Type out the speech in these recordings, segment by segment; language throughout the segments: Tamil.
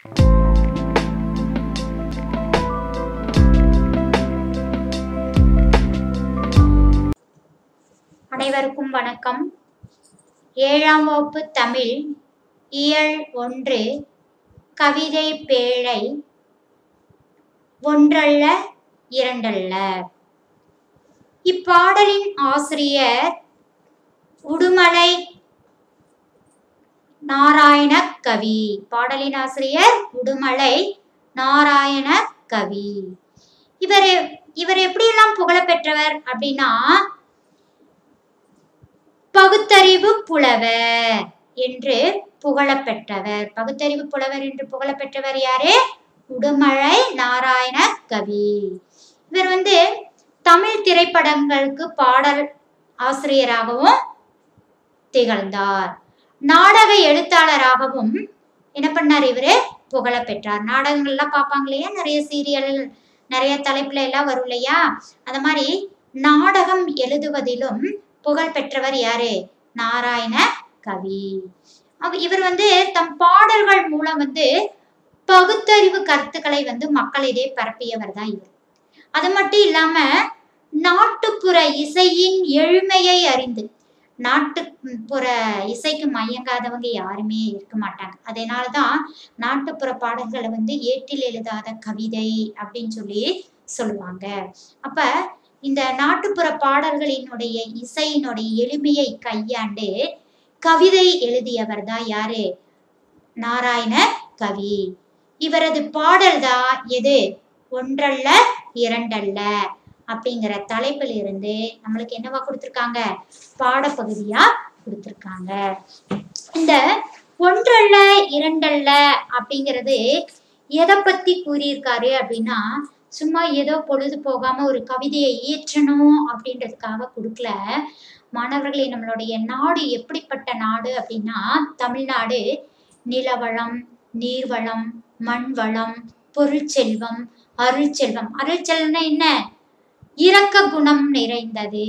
அனைவருக்கும் வணக்கம் ஏழாம் வகுப்பு தமிழ் இயல் ஒன்று கவிதை பேழை ஒன்றல்ல இரண்டல்ல இப்பாடலின் ஆசிரியர் உடுமலை நாராயண கவி பாடலின் ஆசிரியர் உடுமலை நாராயண கவி இவர் இவர் எப்படியெல்லாம் புகழ பெற்றவர் அப்படின்னா பகுத்தறிவு புலவர் என்று புகழப்பெற்றவர் பகுத்தறிவு புலவர் என்று புகழப்பெற்றவர் யாரு உடுமலை நாராயண கவி இவர் வந்து தமிழ் திரைப்படங்களுக்கு பாடல் ஆசிரியராகவும் திகழ்ந்தார் நாடக எழுத்தாளராகவும் என்ன பண்ணார் இவரு புகழ பெற்றார் நாடகங்கள்லாம் பார்ப்பாங்க இல்லையா நிறைய சீரியல் நிறைய தலைப்புல எல்லாம் வரும் இல்லையா அந்த மாதிரி நாடகம் எழுதுவதிலும் புகழ் பெற்றவர் யாரு நாராயண கவி அவ- இவர் வந்து தம் பாடல்கள் மூலம் வந்து பகுத்தறிவு கருத்துக்களை வந்து மக்களிடையே பரப்பியவர் தான் இவர் அது மட்டும் இல்லாம நாட்டுப்புற இசையின் எழுமையை அறிந்து நாட்டுப்புற இசைக்கு மயங்காதவங்க யாருமே இருக்க மாட்டாங்க அதனால தான் நாட்டுப்புற பாடல்களை வந்து ஏட்டில் எழுதாத கவிதை அப்படின்னு சொல்லி சொல்லுவாங்க அப்ப இந்த நாட்டுப்புற பாடல்களினுடைய இசையினுடைய எளிமையை கையாண்டு கவிதை எழுதியவர் தான் யாரு நாராயண கவி இவரது பாடல் தான் எது ஒன்றல்ல இரண்டல்ல அப்படிங்கிற தலைப்பில் இருந்து நம்மளுக்கு என்னவா கொடுத்துருக்காங்க பாடப்பகுதியா கொடுத்துருக்காங்க இந்த ஒன்றல்ல இரண்டல்ல அப்படிங்கிறது எதை பத்தி கூறியிருக்காரு அப்படின்னா சும்மா ஏதோ பொழுது போகாம ஒரு கவிதையை இயற்றணும் அப்படின்றதுக்காக கொடுக்கல மாணவர்களே நம்மளுடைய நாடு எப்படிப்பட்ட நாடு அப்படின்னா தமிழ்நாடு நிலவளம் நீர்வளம் மண் வளம் பொருள் செல்வம் அருள் செல்வம் அருள் செல்வம்னா என்ன இரக்க குணம் நிறைந்தது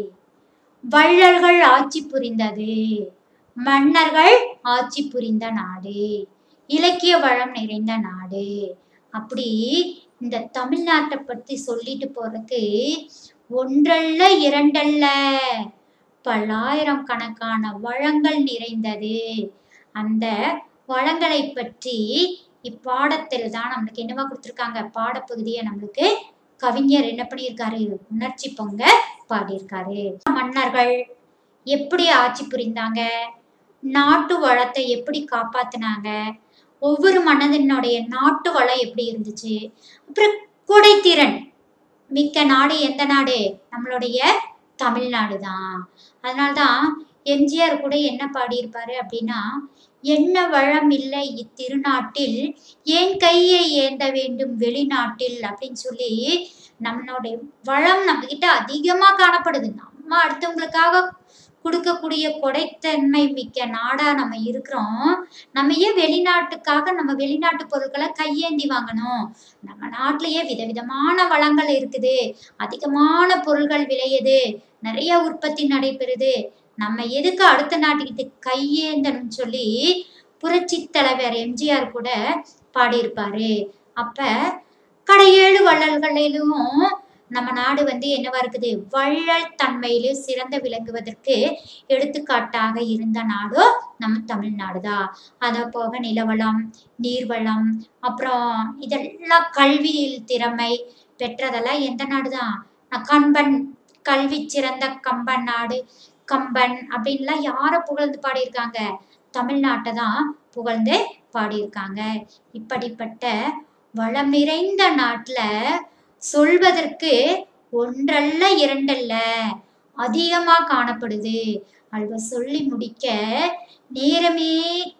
வள்ளல்கள் ஆட்சி புரிந்தது மன்னர்கள் ஆட்சி புரிந்த நாடு இலக்கிய வளம் நிறைந்த நாடு அப்படி இந்த தமிழ்நாட்டை பத்தி சொல்லிட்டு போறதுக்கு ஒன்றல்ல இரண்டல்ல பல்லாயிரம் கணக்கான வளங்கள் நிறைந்தது அந்த வளங்களை பற்றி இப்பாடத்தில் தான் நம்மளுக்கு என்னவா கொடுத்துருக்காங்க பாடப்பகுதியை நம்மளுக்கு கவிஞர் என்ன பண்ணியிருக்காரு உணர்ச்சி பொங்க பாடியிருக்காரு மன்னர்கள் எப்படி ஆட்சி புரிந்தாங்க நாட்டு வளத்தை எப்படி காப்பாத்துனாங்க ஒவ்வொரு மன்னதனுடைய நாட்டு வளம் எப்படி இருந்துச்சு அப்புறம் கொடைத்திறன் மிக்க நாடு எந்த நாடு நம்மளுடைய தமிழ்நாடு தான் அதனால்தான் எம்ஜிஆர் கூட என்ன பாடியிருப்பாரு அப்படின்னா என்ன வளம் இல்லை இத்திருநாட்டில் ஏன் கையை ஏந்த வேண்டும் வெளிநாட்டில் அப்படின்னு சொல்லி நம்மளுடைய வளம் நம்ம கிட்ட அதிகமா காணப்படுது நம்ம அடுத்தவங்களுக்காக கொடுக்கக்கூடிய கொடைத்தன்மை மிக்க நாடா நம்ம இருக்கிறோம் நம்ம ஏன் வெளிநாட்டுக்காக நம்ம வெளிநாட்டு பொருட்களை கையேந்தி வாங்கணும் நம்ம நாட்டிலேயே விதவிதமான வளங்கள் இருக்குது அதிகமான பொருள்கள் விளையுது நிறைய உற்பத்தி நடைபெறுது நம்ம எதுக்கு அடுத்த நாட்டுக்கிட்ட கையேந்தணும்னு சொல்லி புரட்சி தலைவர் எம்ஜிஆர் கூட பாடியிருப்பாரு அப்ப கடையேழு வள்ளல்களிலும் நம்ம நாடு வந்து என்னவா இருக்குது வள்ளல் தன்மையிலே சிறந்த விளங்குவதற்கு எடுத்துக்காட்டாக இருந்த நாடோ நம்ம தமிழ்நாடு தான் அதை போக நிலவளம் நீர்வளம் அப்புறம் இதெல்லாம் கல்வியில் திறமை பெற்றதெல்லாம் எந்த நாடு தான் கம்பன் கல்வி சிறந்த கம்பன் நாடு கம்பன் அப்படின்லாம் யாரை புகழ்ந்து பாடியிருக்காங்க தமிழ்நாட்டை தான் புகழ்ந்து பாடியிருக்காங்க இப்படிப்பட்ட வளம் நிறைந்த நாட்டுல சொல்வதற்கு ஒன்றல்ல இரண்டல்ல அதிகமா காணப்படுது அல்வ சொல்லி முடிக்க நேரமே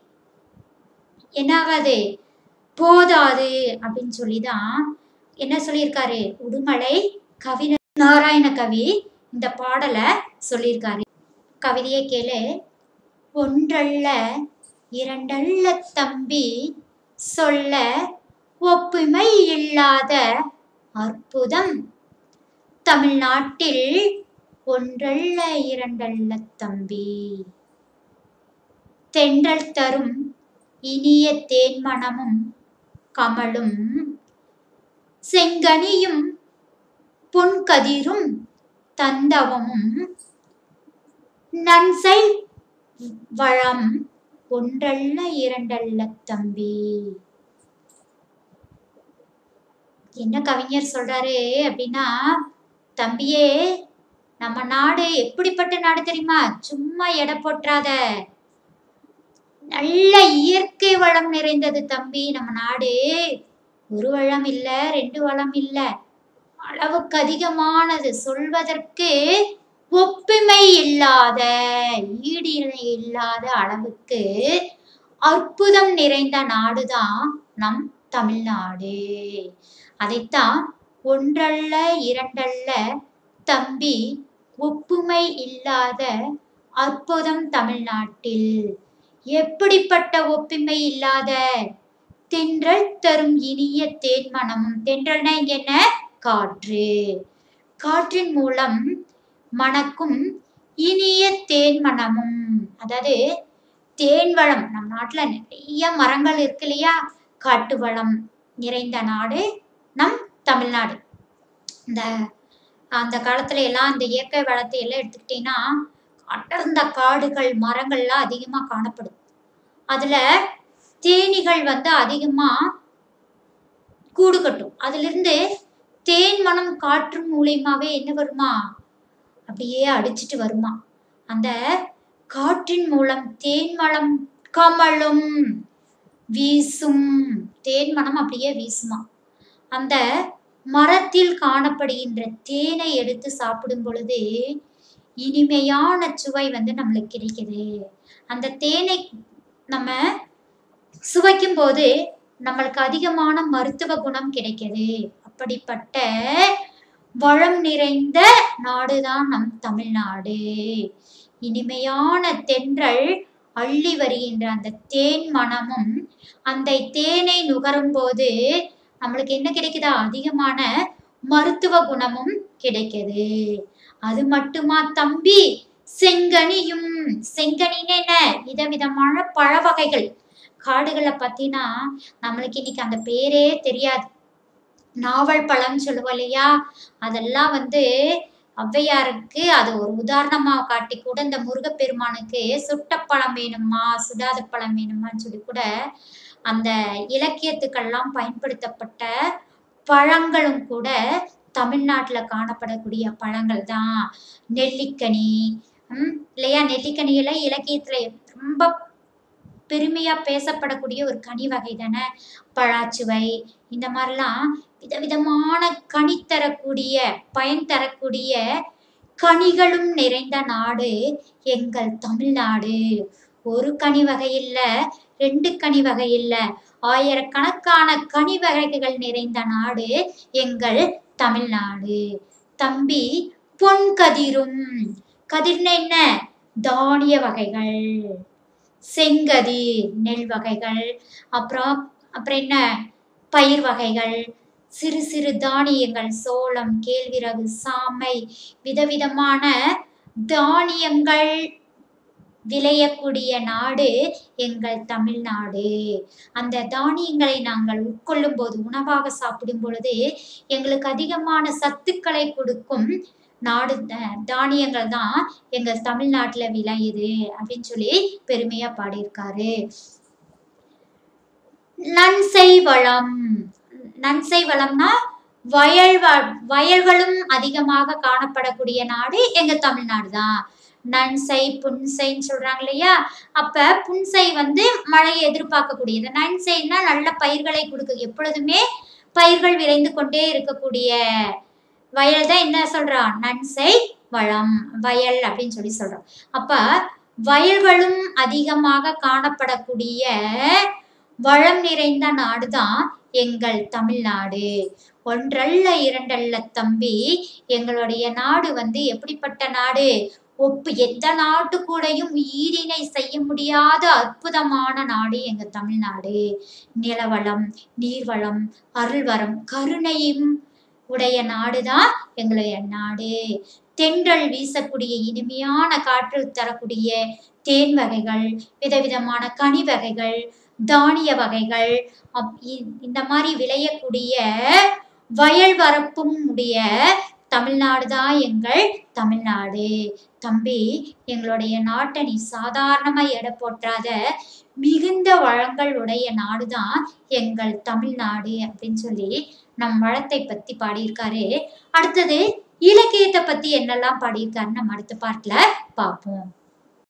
என்னாகாது போதாது அப்படின்னு சொல்லிதான் என்ன சொல்லியிருக்காரு உடுமலை கவி நாராயண கவி இந்த பாடலை சொல்லியிருக்காரு கவிதையை கேளு ஒன்றல்ல இரண்டல்ல தம்பி சொல்ல ஒப்புமை இல்லாத அற்புதம் தமிழ்நாட்டில் ஒன்றல்ல இரண்டல்ல தம்பி தென்றல் தரும் இனிய தேன்மணமும் கமலும் செங்கனியும் பொன்கதிரும் தந்தவமும் நன்சை வளம் ஒன்றல்ல இரண்டல்ல தம்பி என்ன கவிஞர் சொல்றாரு அப்படின்னா தம்பியே நம்ம நாடு எப்படிப்பட்ட நாடு தெரியுமா சும்மா எடை போட்டுறாத நல்ல இயற்கை வளம் நிறைந்தது தம்பி நம்ம நாடு ஒரு வளம் இல்ல ரெண்டு வளம் இல்ல அளவுக்கு அதிகமானது சொல்வதற்கு ஒப்புமை இல்லாத ஈடு இணை இல்லாத அளவுக்கு அற்புதம் நிறைந்த நாடுதான் நம் தமிழ்நாடு அதைத்தான் ஒன்றல்ல இரண்டல்ல தம்பி ஒப்புமை இல்லாத அற்புதம் தமிழ்நாட்டில் எப்படிப்பட்ட ஒப்புமை இல்லாத தென்றல் தரும் இனிய தேன்மணமும் தென்றல்னா இங்க என்ன காற்று காற்றின் மூலம் மணக்கும் இனிய தேன்மணமும் அதாவது தேன் வளம் நம் நாட்டுல நிறைய மரங்கள் இருக்கு இல்லையா காட்டு வளம் நிறைந்த நாடு நம் தமிழ்நாடு இந்த அந்த காலத்துல எல்லாம் இந்த இயற்கை வளத்தை எல்லாம் எடுத்துக்கிட்டீங்கன்னா அடர்ந்த காடுகள் மரங்கள்லாம் அதிகமா காணப்படும் அதுல தேனீகள் வந்து அதிகமா கூடு கட்டும் அதுல இருந்து தேன் மனம் காற்று மூலியமாவே என்ன வருமா அப்படியே அடிச்சிட்டு வருமா அந்த காற்றின் மூலம் தேன் மலம் கமலும் வீசும் தேன் மனம் அப்படியே வீசுமா அந்த மரத்தில் காணப்படுகின்ற தேனை எடுத்து சாப்பிடும் பொழுது இனிமையான சுவை வந்து நம்மளுக்கு கிடைக்குது அந்த தேனை நம்ம சுவைக்கும் போது நம்மளுக்கு அதிகமான மருத்துவ குணம் கிடைக்குது அப்படிப்பட்ட வளம் நிறைந்த நாடுதான் நம் தமிழ்நாடு இனிமையான தென்றல் அள்ளி வருகின்ற அந்த தேன் மனமும் அந்த தேனை நுகரும் போது நம்மளுக்கு என்ன கிடைக்குதா அதிகமான மருத்துவ குணமும் கிடைக்குது அது மட்டுமா தம்பி செங்கனியும் செங்கனின்னு என்ன விதவிதமான பழ வகைகள் காடுகளை பத்தினா நம்மளுக்கு இன்னைக்கு அந்த பேரே தெரியாது நாவல் பழம் சொல்லுவோம் இல்லையா அதெல்லாம் வந்து ஔவையாருக்கு அது ஒரு உதாரணமா காட்டி கூட இந்த முருகப்பெருமானுக்கு சுட்டப்பழம் வேணுமா சுடாத பழம் வேணுமான்னு சொல்லி கூட அந்த இலக்கியத்துக்கெல்லாம் பயன்படுத்தப்பட்ட பழங்களும் கூட தமிழ்நாட்டுல காணப்படக்கூடிய பழங்கள் தான் நெல்லிக்கனி ம், இல்லையா நெல்லிக்கனியில இலக்கியத்துல ரொம்ப பெருமையா பேசப்படக்கூடிய ஒரு கனி வகை தானே பழாச்சுவை இந்த மாதிரிலாம் விதவிதமான கனி தரக்கூடிய பயன் தரக்கூடிய கனிகளும் நிறைந்த நாடு எங்கள் தமிழ்நாடு ஒரு கனி வகை இல்ல ரெண்டு கனி வகை இல்ல ஆயிரக்கணக்கான கனி வகைகள் நிறைந்த நாடு எங்கள் தமிழ்நாடு தம்பி பொன் கதிரும் கதிர்னா என்ன தானிய வகைகள் செங்கதிர் நெல் வகைகள் அப்புறம் அப்புறம் என்ன பயிர் வகைகள் சிறு சிறு தானியங்கள் சோளம் கேழ்விறகு சாமை விதவிதமான தானியங்கள் விளையக்கூடிய நாடு எங்கள் தமிழ்நாடு அந்த தானியங்களை நாங்கள் உட்கொள்ளும் போது உணவாக சாப்பிடும் பொழுது எங்களுக்கு அதிகமான சத்துக்களை கொடுக்கும் நாடு த- தானியங்கள் தான் எங்க தமிழ்நாட்டுல விளையுது அப்படின்னு சொல்லி பெருமையா பாடியிருக்காரு நன்செய் வளம் நன்செய் வளம்னா வயல் வ- வயல்களும் அதிகமாக காணப்படக்கூடிய நாடு எங்க தமிழ்நாடு தான் நன்சை புன்சைன்னு சொல்றாங்க இல்லையா அப்ப புன்சை வந்து மழையை எதிர்பார்க்கக்கூடியது நன்சைன்னா நல்ல பயிர்களை கொடுக்குது எப்பொழுதுமே பயிர்கள் விளைந்து கொண்டே இருக்கக்கூடிய வயல் தான் என்ன சொல்றான் நன்சை வளம் வயல் அப்படின்னு சொல்லி சொல்றோம் அப்ப வயல்களும் அதிகமாக காணப்படக்கூடிய வளம் நிறைந்த நாடுதான் எங்கள் தமிழ்நாடு ஒன்றல்ல இரண்டல்ல தம்பி எங்களுடைய நாடு வந்து எப்படிப்பட்ட நாடு ஒப்பு எந்த நாட்டு கூடயும் ஈடிணை செய்ய முடியாத அற்புதமான நாடு எங்க தமிழ்நாடு நிலவளம் நீர்வளம் அருள்வரம் கருணையும் உடைய நாடுதான் எங்களுடைய நாடு தென்றல் வீசக்கூடிய இனிமையான காற்று தரக்கூடிய தேன் வகைகள் விதவிதமான கனி வகைகள் தானிய வகைகள் அப் இ- இந்த மாதிரி விளையக்கூடிய வயல் வரப்பும் உடைய தமிழ்நாடு தான் எங்கள் தமிழ்நாடு தம்பி எங்களுடைய நாட்டை நீ சாதாரணமா எடை போற்றாத மிகுந்த வளங்கள் உடைய நாடு தான் எங்கள் தமிழ்நாடு அப்படின்னு சொல்லி நம் வளத்தை பத்தி பாடியிருக்காரு அடுத்தது இலக்கியத்தை பத்தி என்னெல்லாம் பாடியிருக்காருன்னு நம்ம அடுத்த பாட்டுல பார்ப்போம்